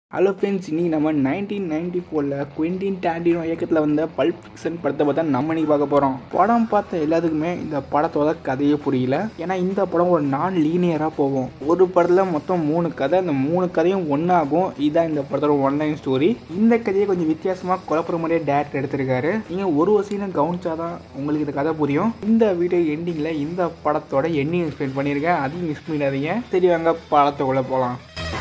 hello friends இன்னைக்கு நம்ம nineteen ninety ஃபோரில் குவிண்டின் டாண்டினோ இயக்கத்தில் வந்த பல்ப் ஃபிக்ஷன் படத்தை பார்த்தா நம்ம இன்னைக்கு பார்க்க போகிறோம் படம் பார்த்த எல்லாத்துக்குமே இந்த படத்தோட கதையே புரியல ஏன்னா இந்த படம் ஒரு நான் லீனியராக போகும் ஒரு படத்தில் மொத்தம் மூணு கதை அந்த மூணு கதையும் ஒன்றாகும் இதுதான் இந்த படத்தோட ஒன்லைன் ஸ்டோரி இந்த கதையை கொஞ்சம் வித்தியாசமாக குழப்புற மாதிரியே டேரக்டர் எடுத்திருக்காரு நீங்கள் ஒரு வசீனம் கவனிச்சாதான் உங்களுக்கு இந்த கதை புரியும் இந்த வீடியோ எண்டிங்கில் இந்த படத்தோட எண்டிங் எக்ஸ்பிளைன் பண்ணியிருக்கேன் அதையும் மிஸ் பண்ணிடாதீங்க சரி வாங்க படத்துக்குள்ளே போகலாம்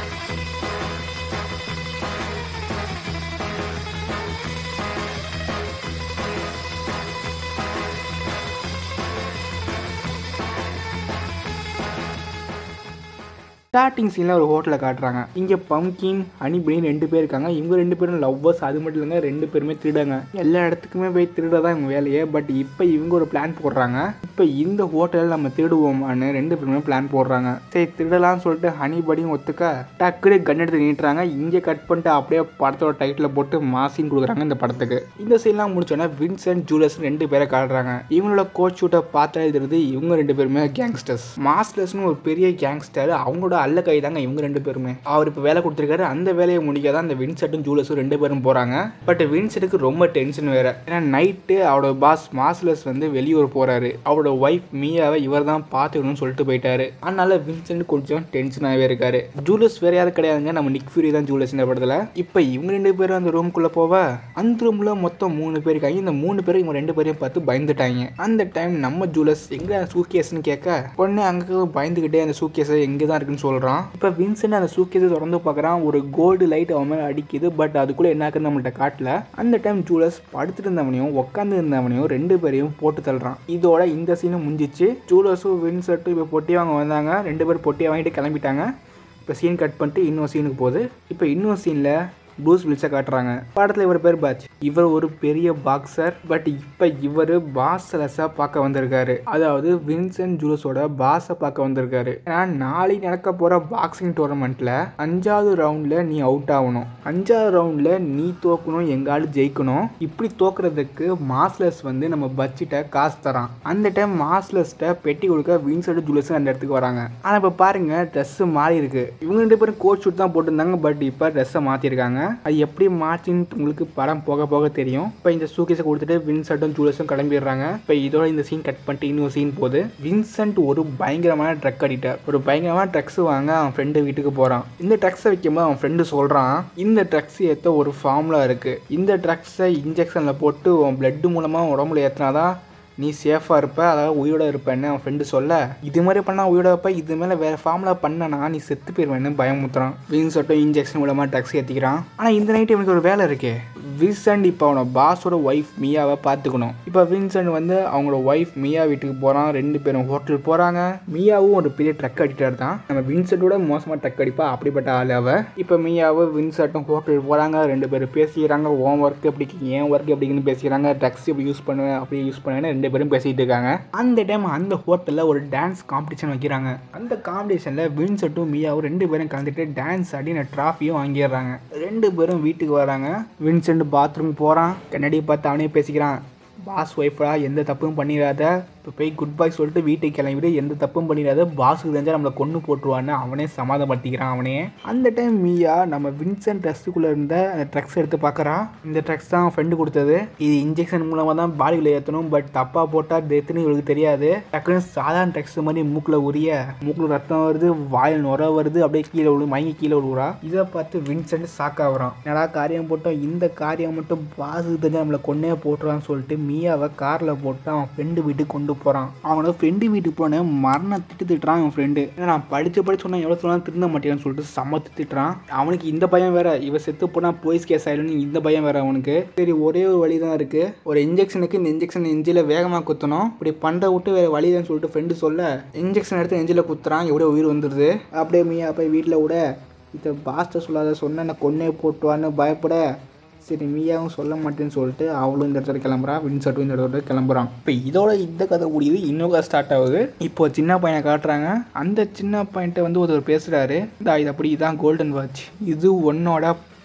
ஸ்டார்டிங் சீனில் ஒரு ஹோட்டலில் காட்டுறாங்க இங்கே பம்கின் ஹனிபின்னு ரெண்டு பேர் இருக்காங்க இவங்க ரெண்டு பேரும் லவ்வர்ஸ் அது மட்டும் இல்லைங்க ரெண்டு பேருமே திருடாங்க எல்லா இடத்துக்குமே போய் திருட தான் இவங்க வேலையே பட் இப்போ இவங்க ஒரு பிளான் போடுறாங்க இப்போ இந்த ஹோட்டலில் நம்ம திருடுவோமான்னு ரெண்டு பேருமே பிளான் போடுறாங்க சரி திருடலாம்னு சொல்லிட்டு ஹனிபடியும் ஒத்துக்க டக்குனு கன் எடுத்து நீட்டுறாங்க இங்கே கட் பண்ணிட்டு அப்படியே படத்தோட டைட்டில் போட்டு மாசின்னு கொடுக்குறாங்க இந்த படத்துக்கு இந்த சீன்லாம் முடிச்சோன்னா வின்சென்ட் ஜூலஸ் ரெண்டு பேரை காட்டுறாங்க இவங்களோட கோச் ஷூட்டை பார்த்தா தெரியுது இவங்க ரெண்டு பேருமே கேங்ஸ்டர்ஸ் மாஸ்லர்ஸ்னு ஒரு பெரிய கேங்ஸ்டர் அவங்களோட அல்ல கை தாங்க இவங்க ரெண்டு பேருமே அவர் இப்போ வேலை கொடுத்துருக்காரு அந்த வேலையை முடிக்க தான் அந்த வின்செட்டும் ஜூலஸும் ரெண்டு பேரும் போகிறாங்க பட் வின்செட்டுக்கு ரொம்ப டென்ஷன் வேற ஏன்னா நைட்டு அவரோட பாஸ் மாஸ்லர்ஸ் வந்து வெளியூர் போகிறாரு அவரோட ஒய்ஃப் மீயாவை இவர் தான் பார்த்துக்கணும்னு சொல்லிட்டு போயிட்டாரு அதனால வின்சென்ட் கொஞ்சம் டென்ஷனாகவே இருக்காரு ஜூலஸ் வேற யாரும் கிடையாதுங்க நம்ம நிக் ஃபியூரி தான் ஜூலஸ் இந்த படத்தில் இப்போ இவங்க ரெண்டு பேரும் அந்த ரூம்குள்ளே போவ அந்த ரூமில் மொத்தம் மூணு பேர் இருக்காங்க இந்த மூணு பேரும் இவங்க ரெண்டு பேரையும் பார்த்து பயந்துட்டாங்க அந்த டைம் நம்ம ஜூலஸ் எங்கே சூக்கேஸ்னு கேட்க உடனே அங்கே பயந்துக்கிட்டே அந்த சூக்கேஸை எங்கே தான் இருக்குன்னு சொல்கிறான் இப்போ வின்சென்ட் அந்த சூக்கேஸை திறந்து பார்க்குறான் ஒரு கோல்டு லைட் அவன் மேலே அடிக்குது பட் அதுக்குள்ளே என்ன இருக்குன்னு நம்மள்ட்ட காட்டல அந்த டைம் ஜூலஸ் படுத்துட்டு இருந்தவனையும் உட்காந்து இருந்தவனையும் ரெண்டு பேரையும் போட்டு தள்ளுறான் இதோட இந்த சீனும் முடிஞ்சிச்சு ஜூலஸும் வின்செட்டும் இப்போ பொட்டி வாங்க வந்தாங்க ரெண்டு பேரும் பொட்டியை வாங்கிட்டு கிளம்பிட்டாங்க இப்போ சீன் கட் பண்ணிட்டு இன்னொரு சீனுக்கு போகுது இப்போ இன்னொரு சீனில் ப்ளூஸ் வில்ஸை காட்டுறாங்க படத்தில் இவர் பேர் பாச் இவர் ஒரு பெரிய பாக்ஸர் பட் இப்போ இவர் பாஸ்லஸாக பார்க்க வந்திருக்காரு அதாவது வின்சென்ட் ஜூலஸோட பாஸை பார்க்க வந்திருக்காரு ஏன்னா நாளைக்கு நடக்க போகிற பாக்ஸிங் டோர்னமெண்ட்டில் அஞ்சாவது ரவுண்டில் நீ அவுட் ஆகணும் அஞ்சாவது ரவுண்டில் நீ தோக்கணும் எங்காலு ஜெயிக்கணும் இப்படி தோக்குறதுக்கு மாஸ்லஸ் வந்து நம்ம பட்ஜெட்டை காசு தரான் அந்த டைம் மாஸ்லஸ்ட்டை பெட்டி கொடுக்க வின்சென்ட் ஜூலஸ் அந்த இடத்துக்கு வராங்க ஆனால் இப்போ பாருங்க ட்ரெஸ்ஸு மாறி இருக்கு இவங்க ரெண்டு பேரும் கோட் ஷூட் தான் போட்டிருந்தாங்க பட் இப்போ ட்ரெஸ்ஸை மாற்றிருக்காங்க அது எப்படி மாற்றின்னு உங்களுக்கு படம் போக போக தெரியும் இப்போ இந்த சூக்கேஸை கொடுத்துட்டு வின்சென்ட்டும் ஜூலஸும் கிளம்பிடுறாங்க இப்போ இதோட இந்த சீன் கட் பண்ணிட்டு இன்னொரு சீன் போகுது வின்சென்ட் ஒரு பயங்கரமான ட்ரக் அடிட்டர் ஒரு பயங்கரமான ட்ரக்ஸ் வாங்க அவன் ஃப்ரெண்டு வீட்டுக்கு போகிறான் இந்த ட்ரக்ஸை வைக்கும்போது அவன் ஃப்ரெண்டு சொல்கிறான் இந்த ட்ரக்ஸ் ஏற்ற ஒரு ஃபார்முலா இருக்குது இந்த ட்ரக்ஸை இன்ஜெக்ஷனில் போட்டு உன் பிளட் மூலமாக உடம்புல ஏற்றினாதான் நீ சேஃபாக இருப்ப அதாவது உயிரோட இருப்பேன்னு அவன் ஃப்ரெண்டு சொல்ல இது மாதிரி பண்ணால் உயிரோட இருப்ப இது மேலே வேறு ஃபார்மில் பண்ணனா நீ செத்து போயிடுவேன்னு பயமுத்துறான் வின்செட்டும் இன்ஜெக்ஷன் மூலமாக ட்ரக்ஸ் ஏற்றிக்கிறான் ஆனால் இந்த நைட்டு இவனுக்கு ஒரு வேலை இருக்கே வின்சென்ட் இப்போ அவனோட பாஸோட ஒய்ஃப் மியாவை பார்த்துக்கணும் இப்போ வின்சென்ட் வந்து அவங்களோட ஒய்ஃப் மியா வீட்டுக்கு போகிறான் ரெண்டு பேரும் ஹோட்டல் போகிறாங்க மியாவும் ஒரு பெரிய ட்ரக் அடிட்டர் தான் நம்ம வின்சென்ட்டோட மோசமாக ட்ரக் அடிப்பா அப்படிப்பட்ட ஆள் அவ இப்போ மியாவும் வின்சென்ட்டும் ஹோட்டல் போகிறாங்க ரெண்டு பேரும் பேசிக்கிறாங்க ஓன் ஒர்க் எப்படி ஏன் ஒர்க் எப்படின்னு பேசிக்கிறாங்க ட்ரக்ஸ் எப்படி யூஸ் பண்ணுவேன் அப்படி யூஸ் பண்ணுவேன்னு ரெண்டு பேரும் பேசிகிட்டு இருக்காங்க அந்த டைம் அந்த ஹோட்டலில் ஒரு டான்ஸ் காம்படிஷன் வைக்கிறாங்க அந்த காம்படிஷனில் வின்செட்டும் மியாவும் ரெண்டு பேரும் கலந்துட்டு டான்ஸ் ஆடி ட்ராஃபியும் வாங்கிடுறாங்க ரெண்டு பேரும் வீட்டுக்கு வராங்க வின்சென்ட் பாத்ரூம் போகிறான் கண்ணாடியை பார்த்து அவனே பேசிக்கிறான் பாஸ் ஒய்ஃபா எந்த தப்பும் பண்ணிடாத இப்போ போய் குட் பை சொல்லிட்டு வீட்டுக்கு கிளம்பிட்டு எந்த தப்பும் பண்ணிடாத பாஸுக்கு தெரிஞ்சால் நம்மளை கொண்டு போட்டுருவான்னு அவனே சமாதப்படுத்திக்கிறான் அவனே அந்த டைம் மீயா நம்ம வின்சென்ட் ட்ரெஸ்ஸுக்குள்ளே இருந்த அந்த ட்ரக்ஸ் எடுத்து பார்க்குறான் இந்த ட்ரக்ஸ் தான் ஃப்ரெண்டு கொடுத்தது இது இன்ஜெக்ஷன் மூலமாக தான் பாடியில் ஏற்றணும் பட் தப்பாக போட்டால் டெத்துன்னு இவளுக்கு தெரியாது டக்குன்னு சாதாரண ட்ரக்ஸ் மாதிரி மூக்கில் உரிய மூக்கில் ரத்தம் வருது வாயில் நுர வருது அப்படியே கீழே விழு மயங்கி கீழே விழுவுறா இதை பார்த்து வின்சென்ட் சாக்காகிறான் என்னடா காரியம் போட்டோம் இந்த காரியம் மட்டும் பாஸுக்கு தெரிஞ்சு நம்மளை கொன்னே போட்டுறான்னு சொல்லிட்டு மீயாவை காரில் போட்டு அவன் ஃப்ரெண்டு வீட்டுக்கு கொண்டு போகிறான் அவனோட ஃப்ரெண்டு வீட்டுக்கு போனேன் மரண திட்டு திட்டுறான் அவன் ஃப்ரெண்டு ஏன்னா நான் படித்து படிச்சு சொன்னால் எவ்வளோ சொன்னாலும் திருந்த மாட்டேன்னு சொல்லிட்டு சமத்து திட்டுறான் அவனுக்கு இந்த பயம் வேற இவ செத்து போனால் போலீஸ் கேஸ் ஆயிடும்னு இந்த பயம் வேற அவனுக்கு சரி ஒரே ஒரு வழி தான் இருக்கு ஒரு இன்ஜெக்ஷனுக்கு இந்த இன்ஜெக்ஷன் நெஞ்சில் வேகமாக குத்தணும் இப்படி பண்ணுற விட்டு வேற வழி தான் சொல்லிட்டு ஃப்ரெண்டு சொல்ல இன்ஜெக்ஷன் எடுத்து நெஞ்சில் குத்துறான் எவ்வளோ உயிர் வந்துடுது அப்படியே மீயா போய் வீட்டில் விட இதை பாஸ்ட்டை சொல்லாத சொன்ன நான் கொன்னே போட்டுவான்னு பயப்பட சரி மீயாவும் சொல்ல மாட்டேன்னு சொல்லிட்டு அவளும் இந்த இடத்துல கிளம்புறா வின்செட்டும் இந்த இடத்துல கிளம்புறான் இப்போ இதோட இந்த கதை முடியுது இன்னொரு கதை ஸ்டார்ட் ஆகுது இப்போ சின்ன பையனை காட்டுறாங்க அந்த சின்ன பையன்ட்ட வந்து ஒருத்தர் பேசுகிறாரு இந்த இது அப்படி இதான் கோல்டன் வாட்ச் இது உன்னோட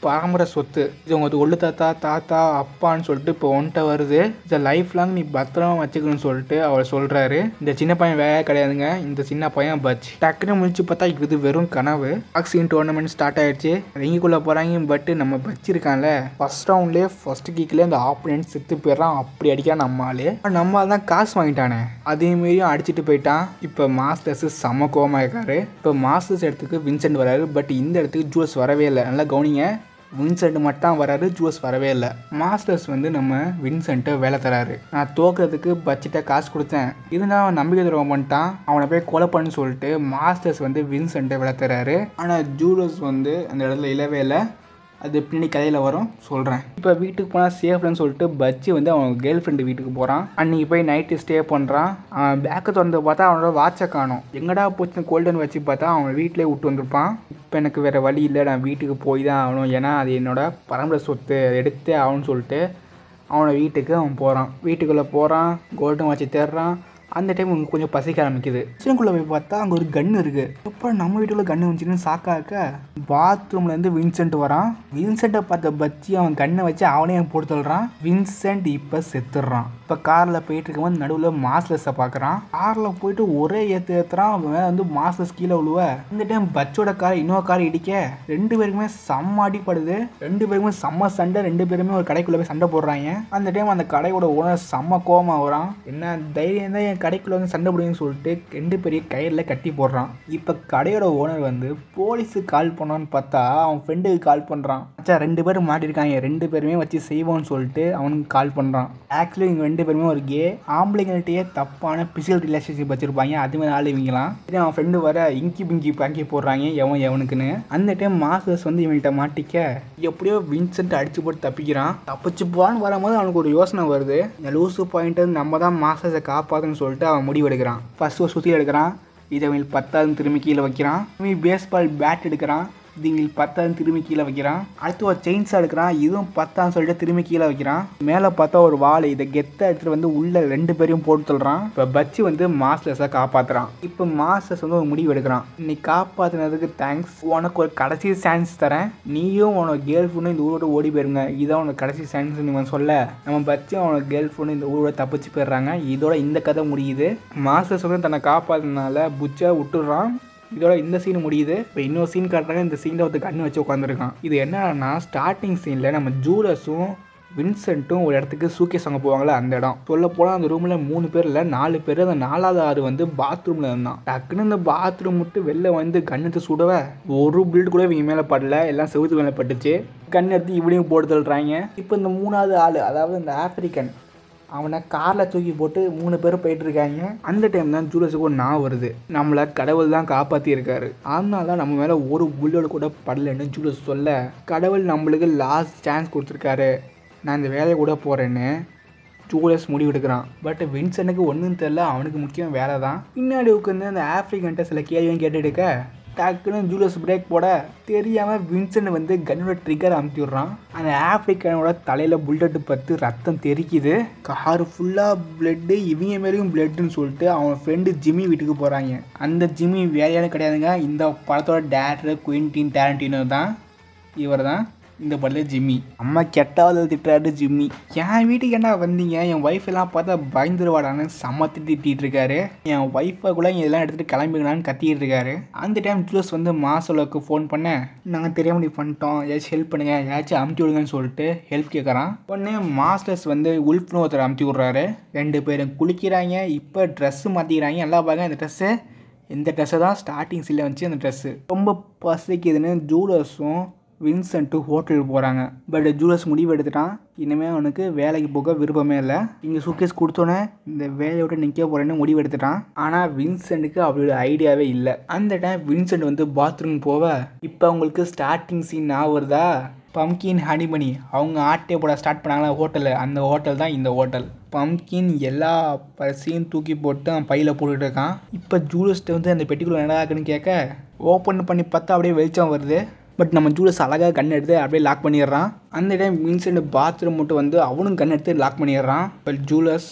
பரம்பரை சொத்து இது உங்க ஒள்ளு தாத்தா தாத்தா அப்பான்னு சொல்லிட்டு இப்போ ஒன்ட்ட வருது இதை லைஃப் லாங் நீ பத்திரமா வச்சுக்கணும்னு சொல்லிட்டு அவர் சொல்றாரு இந்த சின்ன பையன் வேலை கிடையாதுங்க இந்த சின்ன பையன் பச் டக்குன்னு முடிச்சு பார்த்தா இது வெறும் கனவு பாக்ஸிங் டோர்னமெண்ட் ஸ்டார்ட் ஆயிடுச்சு ரிங்குக்குள்ள போறாங்க பட் நம்ம பச் இருக்கான்ல ஃபர்ஸ்ட் ரவுண்ட்லேயே ஃபர்ஸ்ட் கீக்லேயே அந்த ஆப்போனன்ட் செத்து போயிடறான் அப்படி அடிக்கா நம்ம ஆளு நம்ம ஆள் தான் காசு வாங்கிட்டானே அதே மாரியும் அடிச்சிட்டு போயிட்டான் இப்போ மாஸ்டர்ஸ் செம்ம கோவமா இருக்காரு இப்போ மாஸ்டர்ஸ் இடத்துக்கு வின்சென்ட் வராரு பட் இந்த இடத்துக்கு ஜூஸ் வரவே இல்லை நல்லா கவனிங்க வின்சென்ட் மட்டும் வராரு ஜூஸ் வரவே இல்லை மாஸ்டர்ஸ் வந்து நம்ம வின்சென்ட்டை வேலை தராரு நான் தோக்குறதுக்கு பட்ஜெட்டை காசு கொடுத்தேன் இருந்தாலும் அவன் நம்பிக்கை துரோகம் பண்ணிட்டான் அவனை போய் கொலை பண்ணு சொல்லிட்டு மாஸ்டர்ஸ் வந்து வின்சென்ட்டை வேலை தராரு ஆனால் ஜூலஸ் வந்து அந்த இடத்துல இல்லவே இல்லை அது பின்னாடி கதையில் வரும் சொல்கிறேன் இப்போ வீட்டுக்கு போனால் சேஃப்லன்னு சொல்லிட்டு பஜ்ஜி வந்து அவன் கேர்ள் ஃப்ரெண்டு வீட்டுக்கு போகிறான் அன்றைக்கி போய் நைட்டு ஸ்டே பண்ணுறான் அவன் பேக்கை திறந்து பார்த்தா அவனோட வாட்சை காணும் எங்கடா போச்சு கோல்டன் வச்சு பார்த்தா அவன் வீட்டிலே விட்டு வந்திருப்பான் இப்போ எனக்கு வேறு வழி இல்லை நான் வீட்டுக்கு போய் தான் ஆகணும் ஏன்னா அது என்னோட பரம்பரை சொத்து அதை எடுத்தே ஆகணும்னு சொல்லிட்டு அவனை வீட்டுக்கு அவன் போகிறான் வீட்டுக்குள்ளே போகிறான் கோல்டன் வாட்சை தேடுறான் அந்த டைம் உங்களுக்கு கொஞ்சம் பசிக்க ஆரம்பிக்குது கிச்சனுக்குள்ளே போய் பார்த்தா அங்கே ஒரு கன் இருக்குது எப்போ நம்ம வீட்டுக்குள்ள கன்று வந்துச்சுன்னு சாக்கா இருக்க பாத்ரூம்லேருந்து வின்சென்ட் வரான் வின்சென்ட்டை பார்த்த பச்சி அவன் கண்ணை வச்சு அவனே போட்டு தள்ளுறான் வின்சென்ட் இப்போ செத்துடுறான் இப்போ காரில் போயிட்டு இருக்கும்போது நடுவில் மாஸ்லெஸ்ஸை பார்க்குறான் காரில் போயிட்டு ஒரே ஏற்று ஏற்றுறான் அவன் மேலே வந்து மாஸ்லெஸ் கீழே விழுவ இந்த டைம் பச்சோட கார் இன்னொரு கார் இடிக்க ரெண்டு பேருக்குமே செம்ம அடிப்படுது ரெண்டு பேருக்குமே செம்ம சண்டை ரெண்டு பேருமே ஒரு கடைக்குள்ளே போய் சண்டை போடுறாங்க அந்த டைம் அந்த கடையோட ஓனர் செம்ம கோவமாக வரான் என்ன தைரியம் தான் என் கடைக்குள்ள வந்து சண்டை போடுங்கன்னு சொல்லிட்டு ரெண்டு பெரிய கயிறில் கட்டி போடுறான் இப்போ கடையோட ஓனர் வந்து போலீஸுக்கு கால் பண்ணான்னு பார்த்தா அவன் ஃப்ரெண்டுக்கு கால் பண்ணுறான் அச்சா ரெண்டு பேரும் மாட்டிருக்காங்க ரெண்டு பேருமே வச்சு செய்வோம்னு சொல்லிட்டு அவனுக்கு கால் பண்ணுறான் ஆக்சுவலி இவங்க ரெண்டு பேருமே ஒரு கே ஆம்பளைங்கள்ட்டயே தப்பான பிசிக்கல் ரிலேஷன்ஷிப் வச்சிருப்பாங்க அது மாதிரி ஆள் இவங்களாம் சரி அவன் ஃப்ரெண்டு வர இங்கி பிங்கி பாக்கி போடுறாங்க எவன் எவனுக்குன்னு அந்த டைம் மாஸ்டர்ஸ் வந்து இவன்கிட்ட மாட்டிக்க எப்படியோ வின்சென்ட் அடிச்சு போட்டு தப்பிக்கிறான் தப்பிச்சு போவான்னு வரும்போது அவனுக்கு ஒரு யோசனை வருது இந்த லூசு பாயிண்ட் நம்ம தான் மாஸ்டர்ஸை காப்பாற்றுன்னு சொல்லிட்டு அவன் முடிவு எடுக்கிறான் ஃபர்ஸ்ட் ஒரு சுற்றி எடுக்கிறான் இதை இவங்களுக்கு பத்தாவது திரும்பி கீழே வைக்கிறான் இவன் பேஸ்பால் பேட் எடுக்கிறான் இது எங்களுக்கு பத்தாவது திரும்பி கீழே வைக்கிறான் அடுத்து ஒரு செயின்ஸாக எடுக்கிறான் இதுவும் பத்தான்னு சொல்லிட்டு திரும்பி கீழே வைக்கிறான் மேலே பார்த்தா ஒரு வாள் இதை கெத்தை எடுத்துகிட்டு வந்து உள்ள ரெண்டு பேரையும் போட்டு சொல்கிறான் இப்போ பச்சி வந்து மாஸ்டர்ஸை காப்பாற்றுறான் இப்போ மாஸ்டர்ஸ் வந்து ஒரு முடிவு எடுக்கிறான் நீ காப்பாற்றினதுக்கு தேங்க்ஸ் உனக்கு ஒரு கடைசி சான்ஸ் தரேன் நீயும் உனக்கு கேர்ள் ஃப்ரெண்டும் இந்த ஊரோட ஓடி போயிருங்க இதான் உனக்கு கடைசி சான்ஸ் நீ சொல்ல நம்ம பச்சி அவனோட கேர்ள் ஃப்ரெண்டு இந்த ஊரோட தப்பிச்சு போயிடுறாங்க இதோட இந்த கதை முடியுது மாஸ்டர்ஸ் வந்து தன்னை காப்பாற்றினால புச்சை விட்டுடுறான் இதோட இந்த சீன் முடியுது இப்போ இன்னொரு சீன் காட்டுறாங்க இந்த சீனில் ஒருத்த கண்ணு வச்சு உட்காந்துருக்கான் இது என்னன்னா ஸ்டார்டிங் சீனில் நம்ம ஜூலஸும் வின்சென்ட்டும் ஒரு இடத்துக்கு சூக்கேஸ் அங்கே போவாங்களே அந்த இடம் சொல்ல போனால் அந்த ரூமில் மூணு பேர் இல்லை நாலு பேர் அந்த நாலாவது ஆறு வந்து பாத்ரூமில் இருந்தான் டக்குன்னு இந்த பாத்ரூம் விட்டு வெளில வந்து கண்ணெடுத்து சுடவ ஒரு பில்ட் கூட இவங்க மேலே படல எல்லாம் செவுத்து மேலே பட்டுச்சு கண் எடுத்து இவனையும் போட்டு தள்ளுறாங்க இப்போ இந்த மூணாவது ஆள் அதாவது இந்த ஆப்பிரிக்கன் அவனை காரில் தூக்கி போட்டு மூணு பேரும் போயிட்டு இருக்காங்க அந்த டைம் தான் ஜூலஸுக்கு ஒரு நான் வருது நம்மளை கடவுள் தான் காப்பாற்றி இருக்காரு அதனால தான் நம்ம மேலே ஒரு புல்லோடு கூட படலைன்னு ஜூலஸ் சொல்ல கடவுள் நம்மளுக்கு லாஸ்ட் சான்ஸ் கொடுத்துருக்காரு நான் இந்த வேலையை கூட போகிறேன்னு ஜூலஸ் முடிவு எடுக்கிறான் பட் வின்சனுக்கு ஒன்றும் தெரில அவனுக்கு முக்கியம் வேலை தான் பின்னாடி உட்காந்து அந்த ஆஃப்ரிக்கன்ட்ட சில கேள்வியும் கேட்டுட்டு இருக்க டக்குன்னு ஜூலஸ் பிரேக் போட தெரியாமல் வின்சென்ட் வந்து கன்னோட ட்ரிகர் அமுத்தி விட்றான் அந்த ஆஃப்ரிக்கனோட தலையில் புல்லட்டு பத்து ரத்தம் தெரிக்குது கார் ஃபுல்லாக பிளட்டு இவங்க மேலேயும் பிளட்டுன்னு சொல்லிட்டு அவன் ஃப்ரெண்டு ஜிம்மி வீட்டுக்கு போகிறாங்க அந்த ஜிம்மி வேலையான கிடையாதுங்க இந்த படத்தோட டேரக்டர் குயின்டின் டேரண்டினோ தான் இவர் தான் இந்த படத்தில் ஜிம்மி அம்மா கெட்டாவது திட்டுறாரு ஜிம்மி என் வீட்டுக்கு என்ன வந்தீங்க என் ஒய்ஃப் எல்லாம் பார்த்தா பயந்துருவாடான்னு செம்ம திட்டிட்டு இருக்காரு என் ஒய்ஃபை கூட இதெல்லாம் எடுத்துகிட்டு கிளம்பிக்கலான்னு கத்திட்டு இருக்காரு அந்த டைம் ஜூஸ் வந்து மாசோலுக்கு ஃபோன் பண்ண நாங்கள் தெரியாம இப்படி பண்ணிட்டோம் ஏதாச்சும் ஹெல்ப் பண்ணுங்க ஏதாச்சும் அமுத்தி விடுங்கன்னு சொல்லிட்டு ஹெல்ப் கேட்குறான் உடனே மாஸ்டர்ஸ் வந்து உல்ஃப்னு ஒருத்தர் அமுத்தி விட்றாரு ரெண்டு பேரும் குளிக்கிறாங்க இப்போ ட்ரெஸ்ஸு மாற்றிக்கிறாங்க எல்லாம் பாருங்க இந்த ட்ரெஸ்ஸு இந்த ட்ரெஸ்ஸை தான் ஸ்டார்டிங் சீலில் வந்துச்சு அந்த ட்ரெஸ்ஸு ரொம்ப பசிக்குதுன்னு ஜூலஸும் வின்சென்ட்டு ஹோட்டலுக்கு போகிறாங்க பட் ஜூலஸ் முடிவு எடுத்துட்டான் இனிமேல் அவனுக்கு வேலைக்கு போக விருப்பமே இல்லை இங்கே சூக்கேஸ் கொடுத்தோன்னே இந்த வேலையை விட்டு நிற்க போகிறேன்னு முடிவு எடுத்துட்டான் ஆனால் வின்சென்ட்டுக்கு அவளோட ஐடியாவே இல்லை அந்த டைம் வின்சென்ட் வந்து பாத்ரூம் போவ இப்போ அவங்களுக்கு ஸ்டார்டிங் சீன் ஞாபகம் வருதா பம்கின் ஹனிமணி அவங்க ஆட்டே போட ஸ்டார்ட் பண்ணாங்களா ஹோட்டலில் அந்த ஹோட்டல் தான் இந்த ஹோட்டல் பம்கின் எல்லா பரிசையும் தூக்கி போட்டு அவன் பையில் போட்டுட்டு இருக்கான் இப்போ ஜூலஸ்ட்டு வந்து அந்த பெட்டிக்குள்ள என்ன ஆகுன்னு கேட்க ஓப்பன் பண்ணி பார்த்தா அப்படியே வெளிச்சம் வருது பட் நம்ம ஜூலஸ் அழகாக கண் எடுத்து அப்படியே லாக் பண்ணிடுறான் அந்த டைம் வின்சென்ட் பாத்ரூம் மட்டும் வந்து அவனும் கண் எடுத்து லாக் பண்ணிடுறான் பட் ஜூலஸ்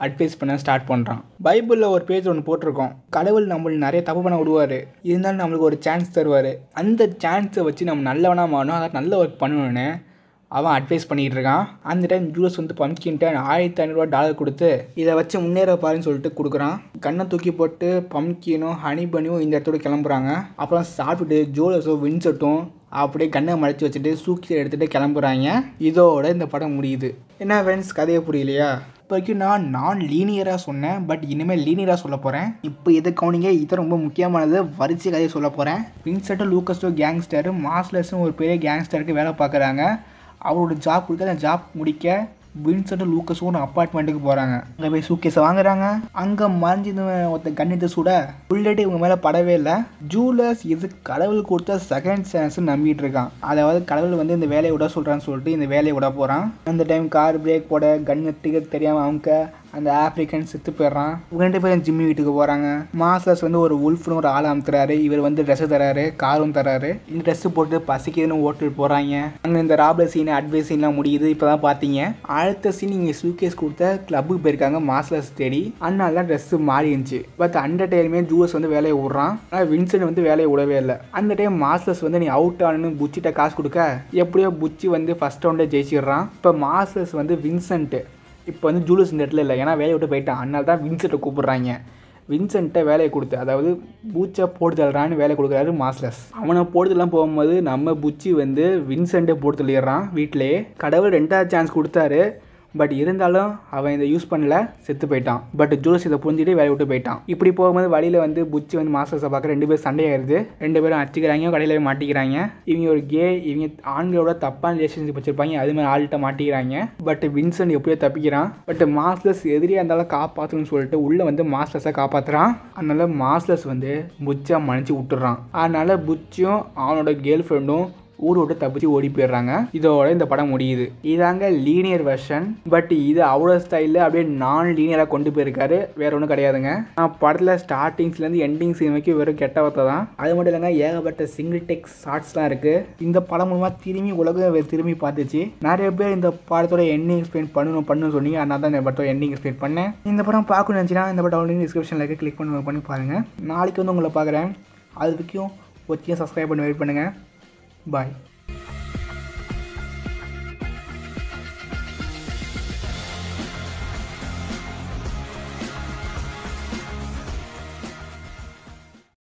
அட்வைஸ் பண்ண ஸ்டார்ட் பண்ணுறான் பைபிளில் ஒரு பேஜ் ஒன்று போட்டிருக்கோம் கடவுள் நம்மளை நிறைய தப்பு பண்ண விடுவார் இருந்தாலும் நம்மளுக்கு ஒரு சான்ஸ் தருவார் அந்த சான்ஸை வச்சு நம்ம நல்லவனாக மாறணும் அதாவது நல்ல ஒர்க் பண்ணணும்னு அவன் அட்வைஸ் பண்ணிகிட்டு இருக்கான் அந்த டைம் ஜூலஸ் வந்து பம்கின்ட்டு ஆயிரத்தி ஐநூறுரூவா டாலர் கொடுத்து இதை வச்சு முன்னேற பாருன்னு சொல்லிட்டு கொடுக்குறான் கண்ணை தூக்கி போட்டு பம்கினும் ஹனி பனியும் இந்த இடத்தோட கிளம்புறாங்க அப்புறம் சாப்பிட்டுட்டு ஜூலஸும் வின்செட்டும் அப்படியே கண்ணை மறைச்சி வச்சுட்டு சூக்கி எடுத்துகிட்டு கிளம்புறாங்க இதோட இந்த படம் முடியுது என்ன ஃப்ரெண்ட்ஸ் கதையை புரியலையா இப்போ வரைக்கும் நான் நான் லீனியராக சொன்னேன் பட் இனிமேல் லீனியராக சொல்ல போகிறேன் இப்போ இதை கவனிங்க இது ரொம்ப முக்கியமானது வரிசை கதையை சொல்ல போகிறேன் வின்செட்டும் லூக்கஸும் கேங்ஸ்டர் மாஸ்லர்ஸும் ஒரு பெரிய கேங்ஸ்டருக்கு வேலை பார்க்குறாங்க அவரோட ஜாப் கொடுக்க அந்த ஜாப் முடிக்க வின்சென்ட்டும் லூக்கஸும் ஒரு அப்பார்ட்மெண்ட்டுக்கு போகிறாங்க அங்கே போய் சூக்கேஸை வாங்குறாங்க அங்கே மறைஞ்சிருந்தவன் ஒருத்தன் கண்ணிட்டு சுட புல்லட்டு இவங்க மேலே படவே இல்லை ஜூலஸ் இது கடவுள் கொடுத்த செகண்ட் சான்ஸ் நம்பிட்டு இருக்கான் அதாவது கடவுள் வந்து இந்த வேலையை விட சொல்கிறான்னு சொல்லிட்டு இந்த வேலையை விட போகிறான் அந்த டைம் கார் பிரேக் போட கன் எடுத்துக்க தெரியாமல் அவங்க அந்த ஆப்ரிக்கன் செத்து போயிடுறான் இவங்க ரெண்டு பேரும் ஜிம்மி வீட்டுக்கு போகிறாங்க மாஸ்லர்ஸ் வந்து ஒரு உல்ஃப்னு ஒரு ஆள் அமுத்துறாரு இவர் வந்து ட்ரெஸ்ஸு தராரு காரும் தராரு இந்த ட்ரெஸ்ஸு போட்டு பசிக்குதுன்னு ஓட்டுட்டு போகிறாங்க அங்கே இந்த ராபர் சீன் அட்வைஸ் சீன்லாம் முடியுது இப்போ தான் பார்த்தீங்க அடுத்த சீன் இங்கே சூகேஸ் கொடுத்த கிளப்புக்கு போயிருக்காங்க மாஸ்லர்ஸ் தேடி அதனால தான் ட்ரெஸ்ஸு மாறி இருந்துச்சு பட் அந்த டைமே ஜூஸ் வந்து வேலையை விட்றான் ஆனால் வின்சென்ட் வந்து வேலையை விடவே இல்லை அந்த டைம் மாஸ்லர்ஸ் வந்து நீ அவுட் ஆனு புச்சிட்ட காசு கொடுக்க எப்படியோ புச்சி வந்து ஃபஸ்ட் ரவுண்டே ஜெயிச்சிடுறான் இப்போ மாஸ்லர்ஸ் வந்து வின்சென்ட்டு இப்போ வந்து ஜூலியஸ் இந்த இடத்துல இல்லை ஏன்னா வேலையை விட்டு போயிட்டான் அதனால தான் வின்சென்ட்டை கூப்பிடுறாங்க வின்சென்ட்டை வேலையை கொடுத்து அதாவது பூச்சை போட்டு தள்ளுறான்னு வேலை கொடுக்குறாரு மாஸ்லஸ் அவனை போடுதலாம் போகும்போது நம்ம புச்சி வந்து வின்சென்ட்டை போட்டு தள்ளிடுறான் வீட்டிலேயே கடவுள் ரெண்டாவது சான்ஸ் கொடுத்தாரு பட் இருந்தாலும் அவன் இதை யூஸ் பண்ணல செத்து போயிட்டான் பட் ஜூலஸ் இதை புரிஞ்சுட்டு வேலையை விட்டு போயிட்டான் இப்படி போகும்போது வழியில் வந்து புச்சி வந்து மாஸ்டர்ஸை பார்க்க ரெண்டு பேரும் சண்டையாயிருது ரெண்டு பேரும் அடிச்சுக்கிறாங்க கடையில் போய் மாட்டிக்கிறாங்க இவங்க ஒரு கே இவங்க ஆண்களோட தப்பான ரிலேஷன்ஷிப் வச்சிருப்பாங்க அது மாதிரி ஆள்கிட்ட மாட்டிக்கிறாங்க பட் வின்சென்ட் எப்படியோ தப்பிக்கிறான் பட் மாஸ்டர்ஸ் எதிரியாக இருந்தாலும் காப்பாற்றணும்னு சொல்லிட்டு உள்ளே வந்து மாஸ்டர்ஸை காப்பாற்றுறான் அதனால மாஸ்டர்ஸ் வந்து புச்சா மன்னிச்சு விட்டுறான் அதனால புச்சியும் அவனோட கேர்ள் ஃப்ரெண்டும் ஊர் விட்டு தப்பிச்சு ஓடி போயிடுறாங்க இதோட இந்த படம் முடியுது இதாங்க லீனியர் வெர்ஷன் பட் இது அவரோட ஸ்டைலில் அப்படியே நான் லீனியராக கொண்டு போயிருக்காரு வேற ஒன்றும் கிடையாதுங்க நான் படத்தில் ஸ்டார்டிங்ஸ்லேருந்து எண்டிங் சீன் வரைக்கும் வெறும் கெட்ட வார்த்தை தான் அது மட்டும் இல்லைங்க ஏகப்பட்ட சிங்கிள் டெக் ஷார்ட்ஸ்லாம் இருக்குது இந்த படம் மூலமாக திரும்பி உலகம் வே- திரும்பி பார்த்துச்சு நிறைய பேர் இந்த படத்தோட எண்டிங் எக்ஸ்பிளைன் பண்ணணும் பண்ணணும்னு சொன்னீங்க அதனால தான் இந்த படத்தோட எண்டிங் எக்ஸ்பிளைன் பண்ணேன் இந்த படம் பார்க்கணும்னு நினச்சினா இந்த படம் ஆல்ரெடி டிஸ்கிரிப்ஷனில் இருக்க கிளிக் பண்ணி பண்ணி பாருங்கள் நாளைக்கு வந்து உங்களை பார்க்குறேன் அது வரைக்கும் ஒத்தியும் சப்ஸ்கிரைப் பண்ணி வெயிட் பண்ணுங்கள் பாய்